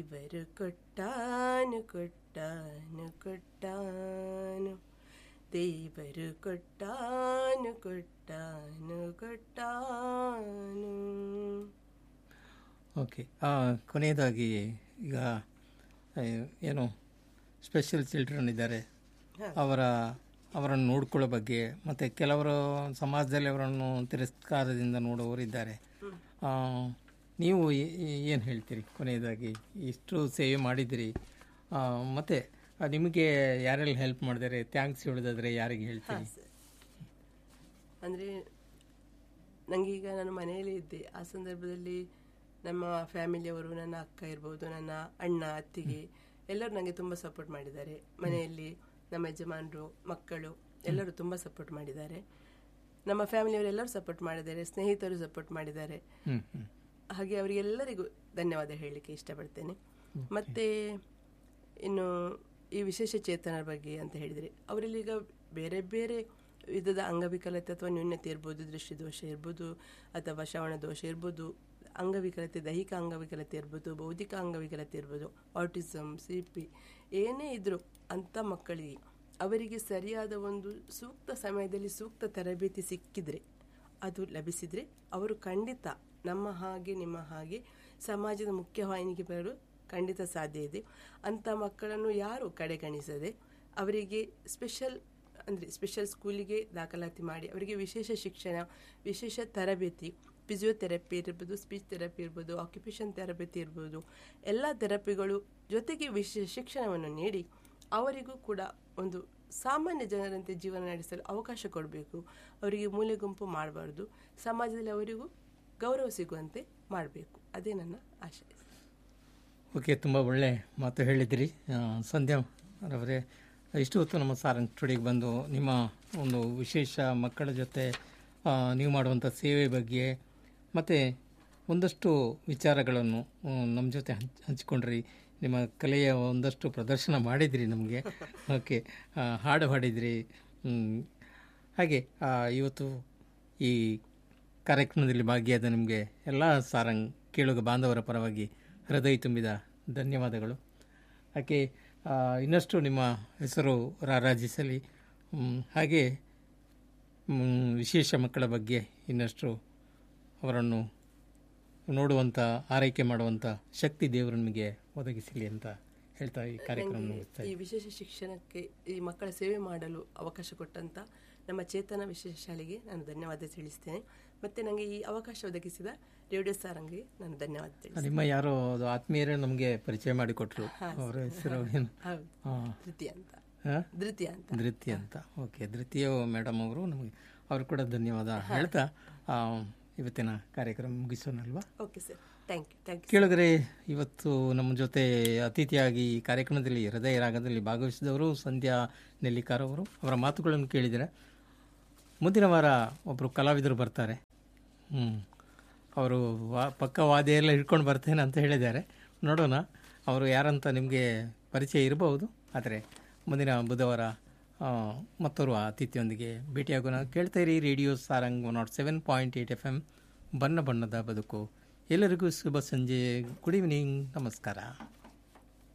ದೇವರು ಕೊಟ್ಟಾನು ಕೊಟ್ಟಾನು ಕೊಟ್ಟಾನು ದೇವರು ಕೊಟ್ಟಾನು ಕೊಟ್ಟಾನು ಕೊಟ್ಟಾನು ಓಕೆ ಕೊನೆಯದಾಗಿ ಈಗ ಆ, ಏನು ಸ್ಪೆಷಲ್ ಚಿಲ್ಡ್ರನ್ ಇದ್ದಾರೆ ಅವರ ಅವರನ್ನು ನೋಡ್ಕೊಳ್ಳೋ ಬಗ್ಗೆ ಮತ್ತು ಕೆಲವರು ಸಮಾಜದಲ್ಲಿ ಅವರನ್ನು ತಿರಸ್ಕಾರದಿಂದ ನೋಡುವವರು ಇದ್ದಾರೆ ಆ, ನೀವು ಏನು ಹೇಳ್ತೀರಿ ಕೊನೆಯದಾಗಿ ಇಷ್ಟು ಸೇವೆ ಮಾಡಿದಿರಿ ಆ, ಮತ್ತೆ ಆ, ನಿಮಗೆ ಯಾರೆಲ್ಲ ಹೆಲ್ಪ್ ಮಾಡಿದ್ದಾರೆ ಥ್ಯಾಂಕ್ಸ್ ಹೇಳೋದಾದ್ರೆ ಯಾರಿಗೆ ಹೇಳ್ತೀರಿ ಅಂದರೆ ನನಗೀಗ ನಾನು ಮನೆಯಲ್ಲಿ ಇದ್ದೆ ಆ ಸಂದರ್ಭದಲ್ಲಿ ನಮ್ಮ ಫ್ಯಾಮಿಲಿಯವರು ನನ್ನ ಅಕ್ಕ ಇರ್ಬೋದು ನನ್ನ ಅಣ್ಣ ಅತ್ತಿಗೆ ಎಲ್ಲರೂ ನನಗೆ ತುಂಬ ಸಪೋರ್ಟ್ ಮಾಡಿದ್ದಾರೆ ಮನೆಯಲ್ಲಿ ನಮ್ಮ ಯಜಮಾನರು ಮಕ್ಕಳು ಎಲ್ಲರೂ ತುಂಬ ಸಪೋರ್ಟ್ ಮಾಡಿದ್ದಾರೆ ನಮ್ಮ ಫ್ಯಾಮಿಲಿಯವರು ಎಲ್ಲರೂ ಸಪೋರ್ಟ್ ಮಾಡಿದ್ದಾರೆ ಸ್ನೇಹಿತರು ಸಪೋರ್ಟ್ ಮಾಡಿದ್ದಾರೆ ಹ್ಞೂ ಹ್ಞೂ ಹಾಗೆ ಅವರಿಗೆಲ್ಲರಿಗೂ ಧನ್ಯವಾದ ಹೇಳಲಿಕ್ಕೆ ಇಷ್ಟಪಡ್ತೇನೆ ಮತ್ತೆ ಇನ್ನು ಈ ವಿಶೇಷ ಚೇತನರ ಬಗ್ಗೆ ಅಂತ ಹೇಳಿದರೆ ಅವರಲ್ಲಿ ಈಗ ಬೇರೆ ಬೇರೆ ವಿಧದ ಅಂಗವಿಕಲತೆ ಅಥವಾ ನ್ಯೂನ್ಯತೆ ಇರ್ಬೋದು ದೃಷ್ಟಿದೋಷ ಇರ್ಬೋದು ಅಥವಾ ಶ್ರವಣ ದೋಷ ಇರ್ಬೋದು ಅಂಗವಿಕಲತೆ ದೈಹಿಕ ಅಂಗವಿಕಲತೆ ಇರ್ಬೋದು ಬೌದ್ಧಿಕ ಅಂಗವಿಕಲತೆ ಇರ್ಬೋದು ಆಟಿಸಮ್ ಸಿ ಪಿ ಏನೇ ಇದ್ರೂ ಅಂಥ ಮಕ್ಕಳಿಗೆ ಅವರಿಗೆ ಸರಿಯಾದ ಒಂದು ಸೂಕ್ತ ಸಮಯದಲ್ಲಿ ಸೂಕ್ತ ತರಬೇತಿ ಸಿಕ್ಕಿದ್ರೆ ಅದು ಲಭಿಸಿದರೆ ಅವರು ಖಂಡಿತ ನಮ್ಮ ಹಾಗೆ ನಿಮ್ಮ ಹಾಗೆ ಸಮಾಜದ ಮುಖ್ಯವಾಹಿನಿಗೆ ಬರಲು ಖಂಡಿತ ಸಾಧ್ಯ ಇದೆ ಅಂಥ ಮಕ್ಕಳನ್ನು ಯಾರು ಕಡೆಗಣಿಸದೆ ಅವರಿಗೆ ಸ್ಪೆಷಲ್ ಅಂದರೆ ಸ್ಪೆಷಲ್ ಸ್ಕೂಲಿಗೆ ದಾಖಲಾತಿ ಮಾಡಿ ಅವರಿಗೆ ವಿಶೇಷ ಶಿಕ್ಷಣ ವಿಶೇಷ ತರಬೇತಿ ಫಿಸಿಯೋಥೆರಪಿ ಇರ್ಬೋದು ಸ್ಪೀಚ್ ಥೆರಪಿ ಇರ್ಬೋದು ಆಕ್ಯುಪೇಷನ್ ಥೆರಪಿ ಇರ್ಬೋದು ಎಲ್ಲ ಥೆರಪಿಗಳು ಜೊತೆಗೆ ವಿಶೇಷ ಶಿಕ್ಷಣವನ್ನು ನೀಡಿ ಅವರಿಗೂ ಕೂಡ ಒಂದು ಸಾಮಾನ್ಯ ಜನರಂತೆ ಜೀವನ ನಡೆಸಲು ಅವಕಾಶ ಕೊಡಬೇಕು ಅವರಿಗೆ ಮೂಲೆ ಗುಂಪು ಮಾಡಬಾರ್ದು ಸಮಾಜದಲ್ಲಿ ಅವರಿಗೂ ಗೌರವ ಸಿಗುವಂತೆ ಮಾಡಬೇಕು ಅದೇ ನನ್ನ ಆಶಯ ಓಕೆ ತುಂಬ ಒಳ್ಳೆ ಮಾತು ಹೇಳಿದಿರಿ ಆ, ಸಂಧ್ಯಾ ಅವರೇ ಇಷ್ಟು ಹೊತ್ತು ನಮ್ಮ ಸಾರಂಗ್ ಸ್ಟುಡಿಯೋಗೆ ಬಂದು ನಿಮ್ಮ ಒಂದು ವಿಶೇಷ ಮಕ್ಕಳ ಜೊತೆ ಆ, ನೀವು ಮಾಡುವಂಥ ಸೇವೆ ಬಗ್ಗೆ ಮತ್ತು ಒಂದಷ್ಟು ವಿಚಾರಗಳನ್ನು ಹ್ಮ್, ನಮ್ಮ ಜೊತೆ ಹಂಚ್ ಹಂಚಿಕೊಂಡ್ರಿ ನಿಮ್ಮ ಕಲೆಯ ಒಂದಷ್ಟು ಪ್ರದರ್ಶನ ಮಾಡಿದ್ರಿ ನಮಗೆ ಓಕೆ ಆ, ಹಾಡು ಹಾಡಿದ್ರಿ ಹ್ಮ್. ಹಾಗೆ ಆ, ಇವತ್ತು ಈ ಕಾರ್ಯಕ್ರಮದಲ್ಲಿ ಭಾಗಿಯಾದ ನಿಮಗೆ ಎಲ್ಲ ಸಾರಂಗ್ ಕೇಳುಗ ಬಾಂಧವರ ಪರವಾಗಿ ಹೃದಯ ತುಂಬಿದ ಧನ್ಯವಾದಗಳು ಹಾಗೆ ಆ, ಇನ್ನಷ್ಟು ನಿಮ್ಮ ಹೆಸರು ರಾರಾಜಿಸಲಿ ಹ್ಮ್, ಹಾಗೆ ಹ್ಮ್, ವಿಶೇಷ ಮಕ್ಕಳ ಬಗ್ಗೆ ಇನ್ನಷ್ಟು ಅವರನ್ನು ನೋಡುವಂಥ ಆರೈಕೆ ಮಾಡುವಂಥ ಶಕ್ತಿ ದೇವರು ನಿಮಗೆ ಒದಗಿಸಲಿ ಅಂತ ಹೇಳ್ತಾ ಈ ಕಾರ್ಯಕ್ರಮ ಮುಗಿಸ್ತಾ ಈ ವಿಶೇಷ ಶಿಕ್ಷಣಕ್ಕೆ ಈ ಮಕ್ಕಳ ಸೇವೆ ಮಾಡಲು ಅವಕಾಶ ಕೊಟ್ಟಂತ ನಮ್ಮ ಚೇತನ ವಿಶೇಷ ಶಾಲೆಗೆ ನಾನು ಧನ್ಯವಾದ ತಿಳಿಸ್ತೇನೆ ಮತ್ತೆ ನನಗೆ ಈ ಅವಕಾಶ ಒದಗಿಸಿದ ರೇಡಿಯೋ ಸಾರಂಗ್ಗೆ ನಾನು ಧನ್ಯವಾದ ತಿಳಿಸ್ತೇನೆ ನಿಮ್ಮ ಯಾರೋ ಅದು ಆತ್ಮೀಯರೇ ನಮಗೆ ಪರಿಚಯ ಮಾಡಿಕೊಟ್ರು ಅವರ ಹೆಸರು ಏನು ಹೌದು ಹಾಂ ಧೃತಿ ಅಂತ ಹಾಂ ಧೃತಿ ಅಂತ ಧೃತಿ ಅಂತ ಓಕೆ ಧೃತಿಯ ಮೇಡಮ್ ಅವರು ನಮಗೆ ಅವರು ಕೂಡ ಧನ್ಯವಾದ ಹೇಳ್ತಾ ಆ, ಇವತ್ತಿನ ಕಾರ್ಯಕ್ರಮ ಮುಗಿಸೋಣಲ್ವಾ okay sir thank you thank you ಕೇಳಿದ್ರೆ ಇವತ್ತು ನಮ್ಮ ಜೊತೆ ಅತಿಥಿಯಾಗಿ ಈ ಕಾರ್ಯಕ್ರಮದಲ್ಲಿ ಹೃದಯ ರಾಗದಲ್ಲಿ ಭಾಗವಹಿಸಿದವರು ಸಂಧ್ಯಾ ನೆಲ್ಲಿಕಾರ್ ಅವರು ಅವರ ಮಾತುಗಳನ್ನು ಕೇಳಿದರೆ ಮುಂದಿನ ವಾರ ಒಬ್ಬರು ಕಲಾವಿದರು ಬರ್ತಾರೆ ಹ್ಞೂ ಅವರು ವಾ ಪಕ್ಕ ವಾದ್ಯ ಎಲ್ಲ ಹಿಡ್ಕೊಂಡು ಬರ್ತೇನೆ ಅಂತ ಹೇಳಿದ್ದಾರೆ ನೋಡೋಣ ಅವರು ಯಾರಂತ ನಿಮಗೆ ಪರಿಚಯ ಇರಬಹುದು ಆದರೆ ಮುಂದಿನ ಬುಧವಾರ ಆ, ಮತ್ತೋರ್ವ ಅತಿಥಿಯೊಂದಿಗೆ ಭೇಟಿಯಾಗೋಣ ಕೇಳ್ತಾ ಇರಿ radio Sarang one nought seven point eight F M ಬಣ್ಣ ಬಣ್ಣದ ಬದುಕು ಎಲ್ಲರಿಗೂ ಶುಭ ಸಂಜೆ ಗುಡ್ ಈವ್ನಿಂಗ್ ನಮಸ್ಕಾರ